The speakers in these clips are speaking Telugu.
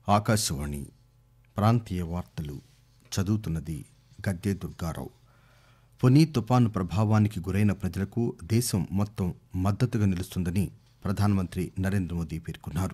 ఆకాశవాణి ప్రాంతీయ వార్తలు చదువుతున్నది గద్దె దుర్గారావు ఫొని తుపాను ప్రభావానికి గురైన ప్రజలకు దేశం మొత్తం మద్దతుగా నిలుస్తుందని ప్రధానమంత్రి నరేంద్ర మోదీ పేర్కొన్నారు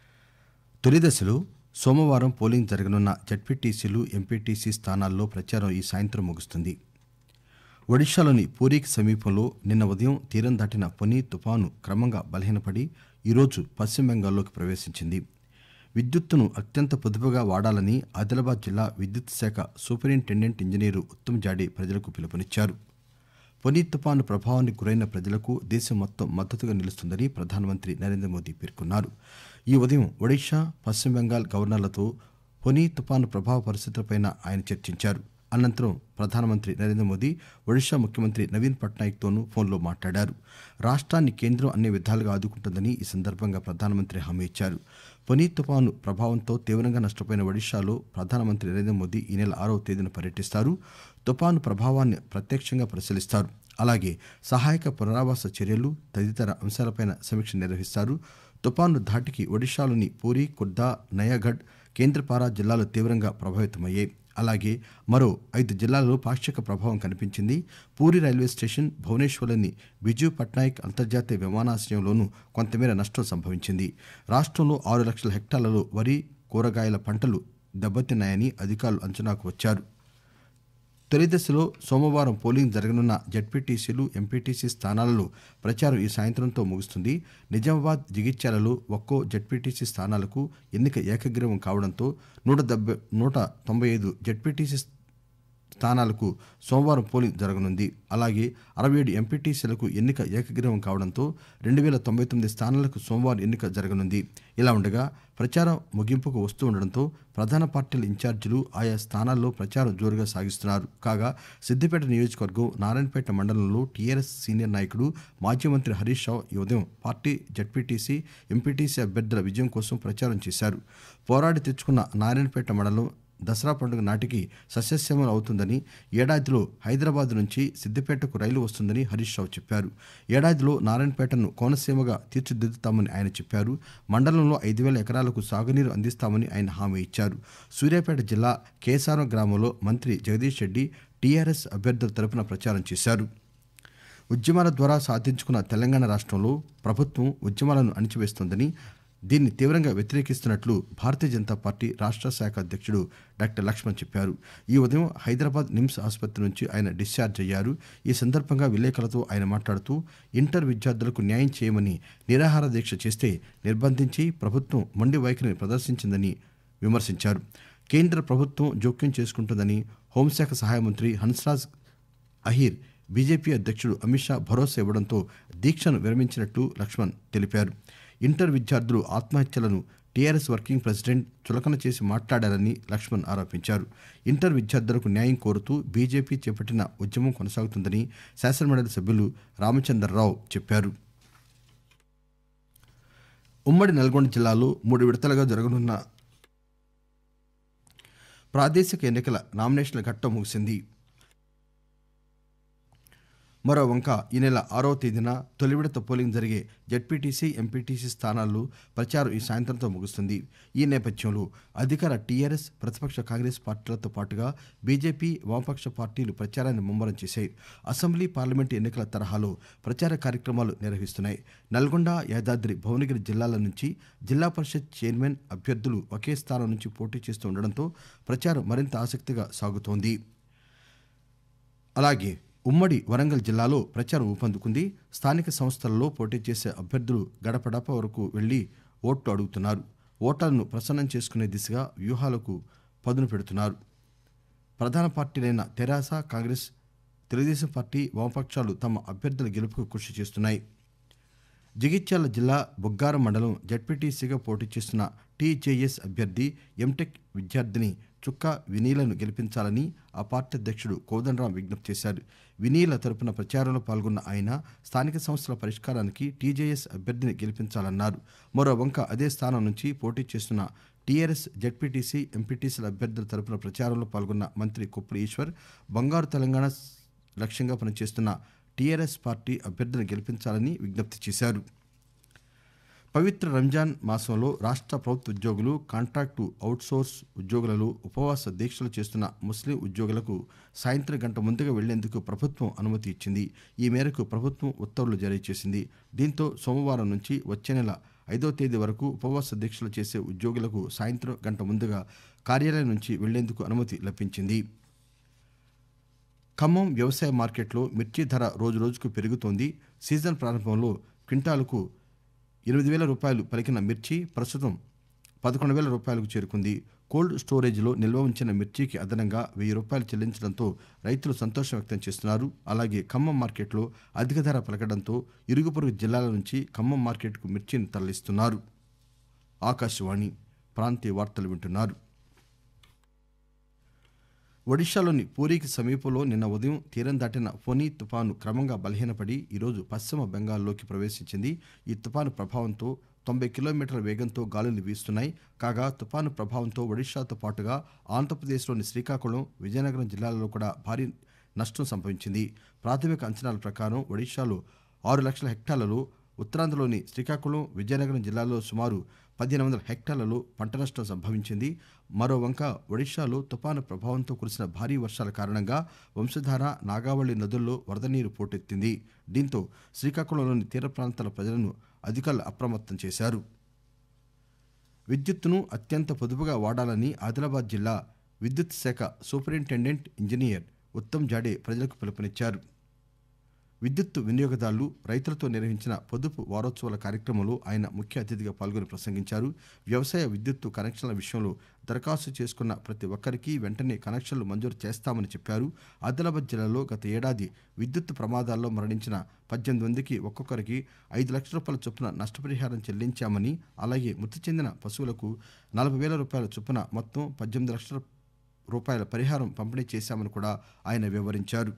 తొలి దశలో సోమవారం పోలింగ్ జరగనున్న జడ్పీటీసీలు ఎంపీటీసీ స్థానాల్లో ప్రచారం ఈ సాయంత్రం ముగుస్తుంది ఒడిశాలోని పూరీకి సమీపంలో నిన్న ఉదయం తీరం దాటిన ఫొని తుపాను క్రమంగా బలహీనపడి ఈరోజు పశ్చిమ బెంగాల్లోకి ప్రవేశించింది విద్యుత్తును అత్యంత పొదుపుగా వాడాలని ఆదిలాబాద్ జిల్లా విద్యుత్ శాఖ సూపరింటెండెంట్ ఇంజనీరు ఉత్తమ్ జాడే ప్రజలకు పిలుపునిచ్చారు ఫొని తుపాను ప్రభావానికి గురైన ప్రజలకు దేశం మొత్తం మద్దతుగా నిలుస్తుందని ప్రధానమంత్రి నరేంద్ర మోదీ పేర్కొన్నారు ఈ ఉదయం ఒడిశా పశ్చిమ బెంగాల్ గవర్నర్లతో ఫొని తుపాను ప్రభావ పరిస్థితులపై ఆయన చర్చించారు అనంతరం ప్రధానమంత్రి నరేంద్ర మోదీ ఒడిశా ముఖ్యమంత్రి నవీన్ పట్నాయక్ తోనూ ఫోన్లో మాట్లాడారు రాష్ట్రాన్ని కేంద్రం అన్ని విధాలుగా ఆదుకుంటుందని ఈ సందర్భంగా ప్రధానమంత్రి హామీ ఇచ్చారు ఫొని తుపాను ప్రభావంతో తీవ్రంగా నష్టపోయిన ఒడిశాలో ప్రధానమంత్రి నరేంద్ర మోదీ ఈ నెల ఆరవ తేదీన పర్యటిస్తారు తుపాను ప్రభావాన్ని ప్రత్యక్షంగా పరిశీలిస్తారు అలాగే సహాయక పునరావాస చర్యలు తదితర అంశాలపై సమీక్ష నిర్వహిస్తారు తుపాను ధాటికి ఒడిశాలోని పూరి కుర్దా నయాగఢ్ కేంద్రపారా జిల్లాలు తీవ్రంగా ప్రభావితమయ్యాయి అలాగే మరో ఐదు జిల్లాలలో పాక్షిక ప్రభావం కనిపించింది పూరి రైల్వే స్టేషన్ భువనేశ్వర్లోని బిజు పట్నాయక్ అంతర్జాతీయ విమానాశ్రయంలోనూ కొంతమేర నష్టం సంభవించింది రాష్ట్రంలో ఆరు లక్షల హెక్టార్లలో వరి కూరగాయల పంటలు దెబ్బతిన్నాయని అధికారులు అంచనాకు వచ్చారు తొలి దశలో సోమవారం పోలింగ్ జరగనున్న జడ్పీటీసీలు ఎంపీటీసీ స్థానాలలో ప్రచారం ఈ సాయంత్రంతో ముగుస్తుంది నిజామాబాద్ జగిత్యాలలో ఒక్కో జడ్పీటీసీ స్థానాలకు ఎన్నిక ఏకగ్రీవం కావడంతో నూట డెబ్బై నూట తొంభై ఐదు జడ్పీటీసీ స్థానాలకు సోమవారం పోలింగ్ జరగనుంది అలాగే అరవై ఏడు ఎంపీటీసీలకు ఎన్నిక ఏకగ్రీవం కావడంతో రెండు వేల తొంభై తొమ్మిది స్థానాలకు సోమవారం ఎన్నిక జరగనుంది ఇలా ఉండగా ప్రచారం ముగింపుకు వస్తూ ఉండడంతో ప్రధాన పార్టీల ఇన్ఛార్జీలు ఆయా స్థానాల్లో ప్రచారం జోరుగా సాగిస్తున్నారు కాగా సిద్దిపేట నియోజకవర్గం నారాయణపేట మండలంలో టీఆర్ఎస్ సీనియర్ నాయకుడు మాజీ మంత్రి హరీష్ రావు ఈ ఉదయం పార్టీ జడ్పీటీసీ ఎంపీటీసీ అభ్యర్థుల విజయం కోసం ప్రచారం చేశారు పోరాడి తెచ్చుకున్న నారాయణపేట మండలం దసరా పండుగ నాటికి సస్యశ్యామలం అవుతుందని ఏడాదిలో హైదరాబాద్ నుంచి సిద్దిపేటకు రైలు వస్తుందని హరీష్ రావు చెప్పారు ఏడాదిలో నారాయణపేటను కోనసీమగా తీర్చిదిద్దుతామని ఆయన చెప్పారు మండలంలో ఐదు వేల ఎకరాలకు సాగునీరు అందిస్తామని ఆయన హామీ ఇచ్చారు సూర్యాపేట జిల్లా కేసారం గ్రామంలో మంత్రి జగదీష్ రెడ్డి టీఆర్ఎస్ అభ్యర్థుల తరపున ప్రచారం చేశారు ఉద్యమాల ద్వారా సాధించుకున్న తెలంగాణ రాష్ట్రంలో ప్రభుత్వం ఉద్యమాలను అణిచివేస్తోందని దీన్ని తీవ్రంగా వ్యతిరేకిస్తున్నట్లు భారతీయ జనతా పార్టీ రాష్ట్ర శాఖ అధ్యక్షుడు డాక్టర్ లక్ష్మణ్ చెప్పారు ఈ ఉదయం హైదరాబాద్ నిమ్స్ ఆసుపత్రి నుంచి ఆయన డిశ్చార్జ్ అయ్యారు ఈ సందర్భంగా విలేకరులతో ఆయన మాట్లాడుతూ ఇంటర్ విద్యార్థులకు న్యాయం చేయమని నిరాహార దీక్ష చేస్తే నిర్బంధించి ప్రభుత్వం మొండి వైఖరిని ప్రదర్శించిందని విమర్శించారు కేంద్ర ప్రభుత్వం జోక్యం చేసుకుంటుందని హోంశాఖ సహాయ మంత్రి హన్స్రాజ్ అహీర్ బీజేపీ అధ్యక్షుడు అమిత్ షా భరోసా ఇవ్వడంతో దీక్షను విరమించినట్లు లక్ష్మణ్ తెలిపారు ఇంటర్ విద్యార్థులు ఆత్మహత్యలను టీఆర్ఎస్ వర్కింగ్ ప్రెసిడెంట్ చులకన చేసి మాట్లాడారని లక్ష్మణ్ ఆరోపించారు ఇంటర్ విద్యార్థులకు న్యాయం కోరుతూ బీజేపీ చేపట్టిన ఉద్యమం కొనసాగుతుందని శాసనమండలి సభ్యులు రామచంద్రరావు చెప్పారు ఉమ్మడి నల్గొండ జిల్లాలో మూడు విడతలుగా జరగనున్న ప్రాదేశిక ఎన్నికల నామినేషన్ల ఘట్టం ముగిసింది మరో వంక ఈ నెల ఆరవ తేదీన తొలి విడత పోలింగ్ జరిగే జడ్పీటీసీ ఎంపీటీసీ స్థానాల్లో ప్రచారం ఈ సాయంత్రంతో ముగుస్తుంది ఈ నేపథ్యంలో అధికార టీఆర్ఎస్ ప్రతిపక్ష కాంగ్రెస్ పార్టీలతో పాటుగా బీజేపీ వామపక్ష పార్టీలు ప్రచారాన్ని ముమ్మరం చేశాయి అసెంబ్లీ పార్లమెంటు ఎన్నికల తరహాలో ప్రచార కార్యక్రమాలు నిర్వహిస్తున్నాయి నల్గొండ యాదాద్రి భువనగిరి జిల్లాల నుంచి జిల్లా పరిషత్ చైర్మన్ అభ్యర్థులు ఒకే స్థానం నుంచి పోటీ చేస్తూ ఉండడంతో ప్రచారం మరింత ఆసక్తిగా సాగుతోంది అలాగే ఉమ్మడి వరంగల్ జిల్లాలో ప్రచారం ఊపందుకుంది స్థానిక సంస్థలలో పోటీ చేసే అభ్యర్థులు గడపడప వరకు వెళ్లి ఓట్లు అడుగుతున్నారు ఓటర్లను ప్రసన్నం చేసుకునే దిశగా వ్యూహాలకు పదును పెడుతున్నారు ప్రధాన పార్టీలైన తెరాస కాంగ్రెస్ తెలుగుదేశం పార్టీ వామపక్షాలు తమ అభ్యర్థుల గెలుపుకు కృషి చేస్తున్నాయి జగిత్యాల జిల్లా బుగ్గారం మండలం జడ్పీటీసీగా పోటీ చేస్తున్న టీజేఎస్ అభ్యర్థి ఎంటెక్ విద్యార్థిని చుక్క వినీలను గెలిపించాలని ఆ పార్టీ అధ్యక్షుడు కోదండరాం విజ్ఞప్తి చేశారు వినీల తరపున ప్రచారంలో పాల్గొన్న ఆయన స్థానిక సంస్థల పరిష్కారానికి టీజేఎస్ అభ్యర్థిని గెలిపించాలన్నారు మరో వంక అదే స్థానం నుంచి పోటీ చేస్తున్న టీఆర్ఎస్ జడ్పీటీసీ ఎంపీటీసీల అభ్యర్థుల తరపున ప్రచారంలో పాల్గొన్న మంత్రి కుప్పల ఈశ్వర్ బంగారు తెలంగాణ లక్ష్యంగా పనిచేస్తున్న టీఆర్ఎస్ పార్టీ అభ్యర్థిని గెలిపించాలని విజ్ఞప్తి చేశారు పవిత్ర రంజాన్ మాసంలో రాష్ట్ర ప్రభుత్వ ఉద్యోగులు కాంట్రాక్టు అవుట్సోర్స్ ఉద్యోగులలో ఉపవాస దీక్షలు చేస్తున్న ముస్లిం ఉద్యోగులకు సాయంత్రం గంట ముందుగా వెళ్లేందుకు ప్రభుత్వం అనుమతి ఇచ్చింది ఈ మేరకు ప్రభుత్వం ఉత్తర్వులు జారీ చేసింది దీంతో సోమవారం నుంచి వచ్చే నెల ఐదో తేదీ వరకు ఉపవాస దీక్షలు చేసే ఉద్యోగులకు సాయంత్రం గంట ముందుగా కార్యాలయం నుంచి వెళ్లేందుకు అనుమతి లభించింది ఖమ్మం వ్యవసాయ మార్కెట్లో మిర్చి ధర రోజురోజుకు పెరుగుతోంది సీజన్ ప్రారంభంలో క్వింటాలకు ఎనిమిది వేల రూపాయలు పలికిన మిర్చి ప్రస్తుతం పదకొండు వేల రూపాయలకు చేరుకుంది కోల్డ్ స్టోరేజ్లో నిల్వ ఉంచిన మిర్చికి అదనంగా వెయ్యి రూపాయలు చెల్లించడంతో రైతులు సంతోషం వ్యక్తం చేస్తున్నారు అలాగే ఖమ్మం మార్కెట్లో అధిక ధర పలకడంతో ఇరుగు పొరుగు జిల్లాల నుంచి ఖమ్మం మార్కెట్కు మిర్చిని తరలిస్తున్నారు ఆకాశవాణి ప్రాంతీయ వార్తలు వింటున్నారు ఒడిశాలోని పూరికి సమీపంలో నిన్న ఉదయం తీరం దాటిన ఫొని తుపాను క్రమంగా బలహీనపడి ఈరోజు పశ్చిమ బెంగాల్లోకి ప్రవేశించింది ఈ తుపాను ప్రభావంతో తొంభై కిలోమీటర్ల వేగంతో గాలులు వీస్తున్నాయి కాగా తుపాను ప్రభావంతో ఒడిశాతో పాటుగా ఆంధ్రప్రదేశ్లోని శ్రీకాకుళం విజయనగరం జిల్లాలలో కూడా భారీ నష్టం సంభవించింది ప్రాథమిక అంచనాల ప్రకారం ఒడిశాలో ఆరు లక్షల హెక్టార్లలో ఉత్తరాంధ్రలోని శ్రీకాకుళం విజయనగరం జిల్లాలో సుమారు పదిహేను వందల హెక్టార్లలో పంట నష్టం సంభవించింది మరో వంక ఒడిశాలో తుపాను ప్రభావంతో కురిసిన భారీ వర్షాల కారణంగా వంశధార నాగావళి నదుల్లో వరద నీరు పోటెత్తింది దీంతో శ్రీకాకుళంలోని తీర ప్రాంతాల ప్రజలను అధికారులు అప్రమత్తం చేశారు విద్యుత్తును అత్యంత పొదుపుగా వాడాలని ఆదిలాబాద్ జిల్లా విద్యుత్ శాఖ సూపరింటెండెంట్ ఇంజనీర్ ఉత్తమ్ జాడే ప్రజలకు పిలుపునిచ్చారు విద్యుత్ వినియోగదారులు రైతులతో నిర్వహించిన పొదుపు వారోత్సవాల కార్యక్రమంలో ఆయన ముఖ్య అతిథిగా పాల్గొని ప్రసంగించారు వ్యవసాయ విద్యుత్తు కనెక్షన్ల విషయంలో దరఖాస్తు చేసుకున్న ప్రతి ఒక్కరికి వెంటనే కనెక్షన్లు మంజూరు చేస్తామని చెప్పారు ఆదిలాబాద్ జిల్లాలో గత ఏడాది విద్యుత్ ప్రమాదాల్లో మరణించిన పద్దెనిమిది మందికి ఒక్కొక్కరికి ఐదు లక్షల రూపాయల చొప్పున నష్టపరిహారం చెల్లించామని అలాగే మృతి చెందిన పశువులకు నలభై వేల రూపాయల చొప్పున మొత్తం పద్దెనిమిది లక్షల రూపాయల పరిహారం పంపిణీ చేశామని కూడా ఆయన వివరించారు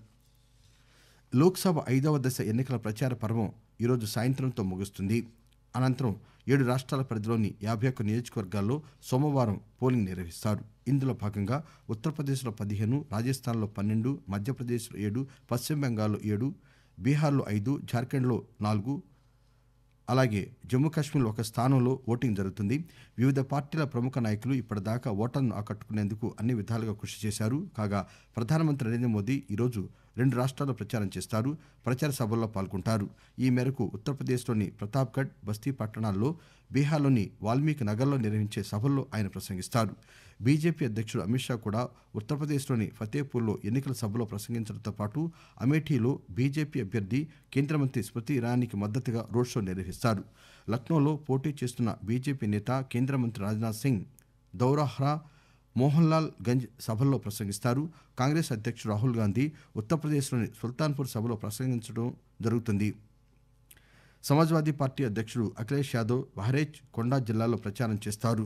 లోక్సభ ఐదవ దశ ఎన్నికల ప్రచార పర్వం ఈరోజు సాయంత్రంతో ముగుస్తుంది అనంతరం ఏడు రాష్ట్రాల పరిధిలోని యాభై ఒక్క నియోజకవర్గాల్లో సోమవారం పోలింగ్ నిర్వహిస్తారు ఇందులో భాగంగా ఉత్తరప్రదేశ్లో పదిహేను రాజస్థాన్లో పన్నెండు మధ్యప్రదేశ్లో ఏడు పశ్చిమ బెంగాల్లో ఏడు బీహార్లో ఐదు జార్ఖండ్లో నాలుగు అలాగే జమ్మూ కాశ్మీర్లో ఒక స్థానంలో ఓటింగ్ జరుగుతుంది వివిధ పార్టీల ప్రముఖ నాయకులు ఇప్పటిదాకా ఓటర్లను ఆకట్టుకునేందుకు అన్ని విధాలుగా కృషి చేశారు కాగా ప్రధానమంత్రి నరేంద్ర మోదీ ఈరోజు రెండు రాష్ట్రాల్లో ప్రచారం చేస్తారు ప్రచార సభల్లో పాల్గొంటారు ఈ మేరకు ఉత్తరప్రదేశ్లోని ప్రతాప్గఢ్ బస్తీ పట్టణాల్లో బీహార్లోని వాల్మీకి నగర్లో నిర్వహించే సభల్లో ఆయన ప్రసంగిస్తారు బీజేపీ అధ్యక్షుడు అమిత్ షా కూడా ఉత్తరప్రదేశ్లోని ఫతేపూర్లో ఎన్నికల సభలో ప్రసంగించడంతో పాటు అమేఠీలో బీజేపీ అభ్యర్థి కేంద్ర మంత్రి స్మృతి ఇరానీకి మద్దతుగా రోడ్ షో నిర్వహిస్తారు లక్నోలో పోటీ చేస్తున్న బీజేపీ నేత కేంద్ర మంత్రి రాజ్నాథ్ సింగ్ దౌరాహ్రా మోహన్ లాల్ గంజ్ సభల్లో ప్రసంగిస్తారు కాంగ్రెస్ అధ్యక్షుడు రాహుల్ గాంధీ ఉత్తరప్రదేశ్లోని సుల్తాన్పూర్ సభలో ప్రసంగించడం జరుగుతుంది సమాజ్వాదీ పార్టీ అధ్యక్షుడు అఖిలేష్ యాదవ్ బహ్రేచ్ కొండా జిల్లాలో ప్రచారం చేస్తారు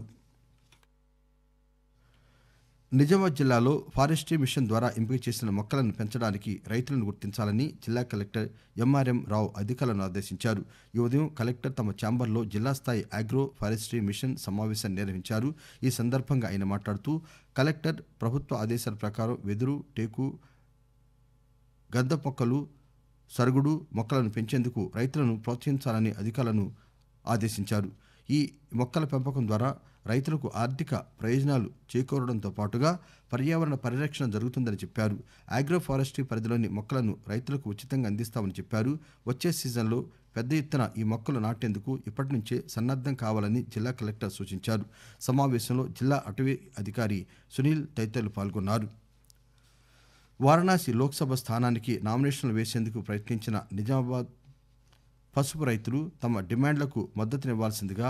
నిజామాబాద్ జిల్లాలో ఫారెస్ట్రీ మిషన్ ద్వారా ఎంపిక చేసిన మొక్కలను పెంచడానికి రైతులను గుర్తించాలని జిల్లా కలెక్టర్ ఎంఆర్ఎం రావు అధికారులను ఆదేశించారు ఈ ఉదయం కలెక్టర్ తమ ఛాంబర్లో జిల్లా స్థాయి ఆగ్రో ఫారెస్ట్రీ మిషన్ సమావేశాన్ని నిర్వహించారు ఈ సందర్భంగా ఆయన మాట్లాడుతూ కలెక్టర్ ప్రభుత్వ ఆదేశాల ప్రకారం వెదురు టేకు గద్ద మొక్కలు సరుగుడు మొక్కలను పెంచేందుకు రైతులను ప్రోత్సహించాలని అధికారులను ఆదేశించారు ఈ మొక్కల పెంపకం ద్వారా రైతులకు ఆర్థిక ప్రయోజనాలు చేకూరడంతో పాటుగా పర్యావరణ పరిరక్షణ జరుగుతుందని చెప్పారు ఆగ్రో ఫారెస్ట్రీ పరిధిలోని మొక్కలను రైతులకు ఉచితంగా అందిస్తామని చెప్పారు వచ్చే సీజన్లో పెద్ద ఎత్తున ఈ మొక్కలు నాటేందుకు ఇప్పటి నుంచే సన్నద్దం కావాలని జిల్లా కలెక్టర్ సూచించారు సమావేశంలో జిల్లా అటవీ అధికారి సునీల్ తదితరులు పాల్గొన్నారు వారణాసి లోక్సభ స్థానానికి నామినేషన్లు వేసేందుకు ప్రయత్నించిన నిజామాబాద్ పసుపు రైతులు తమ డిమాండ్లకు మద్దతునివ్వాల్సిందిగా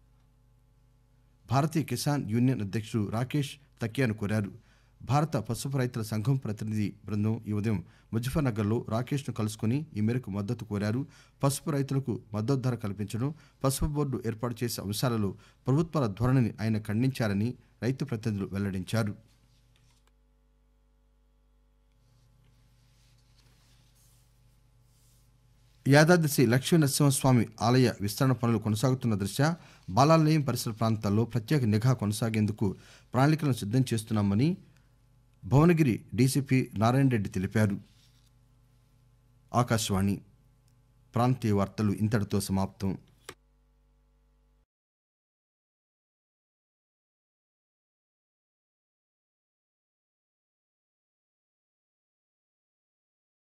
భారతీయ కిసాన్ యూనియన్ అధ్యక్షుడు రాకేష్ తకియాను కోరారు భారత పసుపు రైతుల సంఘం ప్రతినిధి బృందం ఈ ఉదయం ముజఫర్నగర్లో రాకేష్ను కలుసుకుని ఈ మేరకు మద్దతు కోరారు పసుపు రైతులకు మద్దతు ధర కల్పించడం పసుపు బోర్డు ఏర్పాటు చేసే అంశాలలో ప్రభుత్వాల ధోరణిని ఆయన ఖండించారని రైతు ప్రతినిధులు వెల్లడించారు యాదాద్రి శ్రీ లక్ష్మీ నరసింహస్వామి ఆలయ విస్తరణ పనులు కొనసాగుతున్న దృష్ట్యా బాలాలయం పరిసర ప్రాంతాల్లో ప్రత్యేక నిఘా కొనసాగేందుకు ప్రణాళికలను సిద్దం చేస్తున్నామని భువనగిరి డీసీపీ నారాయణ రెడ్డి తెలిపారు ఆకాశవాణి ప్రాంతీయ వార్తలు ఇంతటితో సమాప్తం